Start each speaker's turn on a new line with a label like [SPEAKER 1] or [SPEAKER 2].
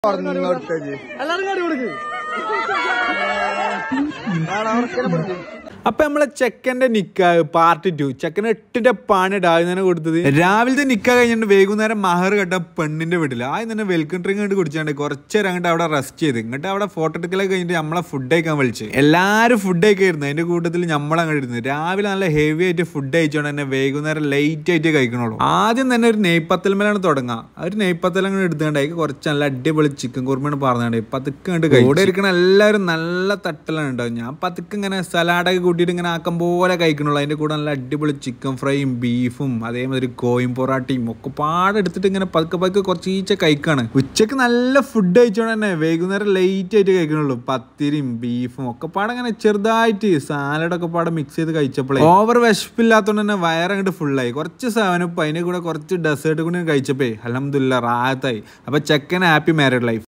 [SPEAKER 1] പറഞ്ഞോട്ടേക്ക്
[SPEAKER 2] എല്ലാരും കാടി കൊടുക്ക്
[SPEAKER 3] അപ്പൊ നമ്മളെ ചെക്കന്റെ നിക്കാഹ് പാർട്ട് ടു ചെക്കന് എട്ടിന്റെ പാണ് ആദ്യം തന്നെ കൊടുത്തത് രാവിലത്തെ നിക്കാഹ് കഴിഞ്ഞിട്ട് വൈകുന്നേരം മഹർ കെട്ട പെണ്ണിന്റെ വീട്ടിൽ ആദ്യം തന്നെ വെൽക്കം ഡ്രിങ്ക് കണ്ട് കുടിച്ചാണ്ട് കുറച്ചേരം അങ്ങോട്ട് അവിടെ റെസ്റ്റ് ചെയ്ത് ഇങ്ങോട്ട് അവിടെ ഫോട്ടോ എടുക്കലൊക്കെ കഴിഞ്ഞിട്ട് നമ്മളെ ഫുഡ് കഴിക്കാൻ വിളിച്ചു എല്ലാരും ഫുഡ് കഴിക്കായിരുന്നു അതിന്റെ കൂട്ടത്തിൽ നമ്മൾ അങ്ങോട്ട് ഇരുന്നു രാവിലെ നല്ല ഹെവി ആയിട്ട് ഫുഡ് കഴിച്ചോണ്ട് തന്നെ വൈകുന്നേരം ലേറ്റ് ആയിട്ട് കഴിക്കണുള്ളൂ ആദ്യം തന്നെ ഒരു നെയ്പ്പത്തൽമേലാണ് തുടങ്ങുക ആ ഒരു നെയ്പ്പത്തൽ അങ്ങോട്ട് എടുത്തുകൊണ്ടായി കുറച്ച് നല്ല അടിപൊളി ചിക്കൻ കുറുമയാണ് പറഞ്ഞാണ്ട് പതുക്കെ കണ്ട് കൂടെ ഇരിക്കണ എല്ലാവരും നല്ല തട്ടലാണ് ഉണ്ടാവും ഞാൻ പതുക്കെ ഇങ്ങനെ സലാഡൊക്കെ കൂട്ടിയിട്ട് ഇങ്ങനെ ആക്കം പോലെ കഴിക്കണുള്ളൂ അതിന്റെ കൂടെ നല്ല അടിപൊളി ചിക്കൻ ഫ്രൈയും ബീഫും അതേമാതിരി കോയും പൊറാട്ടയും ഒക്കെ പാടെ എടുത്തിട്ട് ഇങ്ങനെ പതുക്കെ പതുക്കെ കുറച്ച് ഈച്ച കഴിക്കാണ് ഉച്ചക്ക് നല്ല ഫുഡ് കഴിച്ചോണ്ട് തന്നെ വൈകുന്നേരം ലേറ്റ് ആയിട്ട് കഴിക്കണുള്ളൂ പത്തിരിയും ബീഫും ഒക്കെ പാടെ ഇങ്ങനെ ചെറുതായിട്ട് സാലഡൊക്കെ പാടെ മിക്സ് ചെയ്ത് കഴിച്ചപ്പോഴേ ഓവർ വിശപ്പില്ലാത്തതുകൊണ്ട് തന്നെ വയറങ്ങോട്ട് ഫുള്ളായി കുറച്ച് സെവനപ്പ് അതിന്റെ കൂടെ കുറച്ച് ഡെസേർട്ട് കൂടി കഴിച്ചപ്പോ അലഹമുല്ല റാഹത്തായി അപ്പൊ ചെക്കൻ ഹാപ്പി മാരീഡ് ലൈഫ്